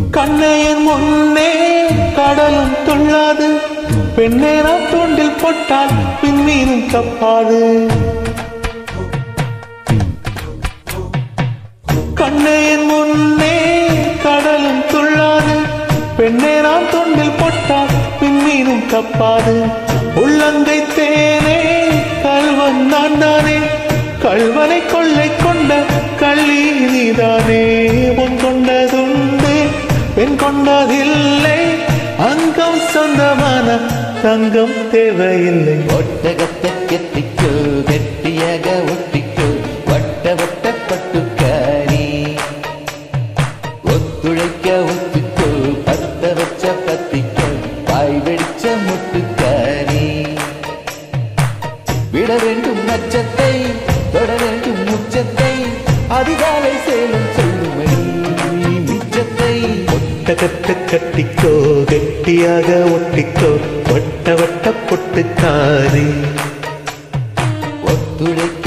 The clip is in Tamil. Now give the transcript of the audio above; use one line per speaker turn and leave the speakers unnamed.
கண்ணையன் முன்னே கடலும் துள்ளாது பெண்ணே நான் தூண்டில் போட்டால் பின்மீனும் தப்பாது கண்ணையன் முன்னே கடலும் துள்ளாது பெண்ணே நான் தூண்டில் போட்டால் பின்மீனும் தப்பாது உள்ளங்கை தேனே கல்வன் நான் தானே கல்வனை கொள்ளை கொண்ட கள்ளி நீதானே பொன் கொண்டதுண்டு பெண் கொண்டதில்லை அங்கம் சொந்தமான தங்கம் தேவையில்லை
ஒட்டகத்தை கெத்திக்கோ கெட்டியாக ஒட்டிக்கோ வட்ட வட்ட பட்டுக்காரி ஒத்துழைக்க ஒத்துக்கோ பத்த வச்ச பத்திக்கோ வாய் வெடிச்ச முட்டுக்காரி விட வேண்டும் நச்சத்தை தொட வேண்டும் முச்சத்தை அதிகாலை சேலம் சொல்லுமணி மிச்சத்தை
ஒட்டகத்தை கட்டிக்கோ கெட்டியாக ஒட்டிக்கோ வட்ட வட்ட பொட்டுக்காரி
ஒத்துழைக்க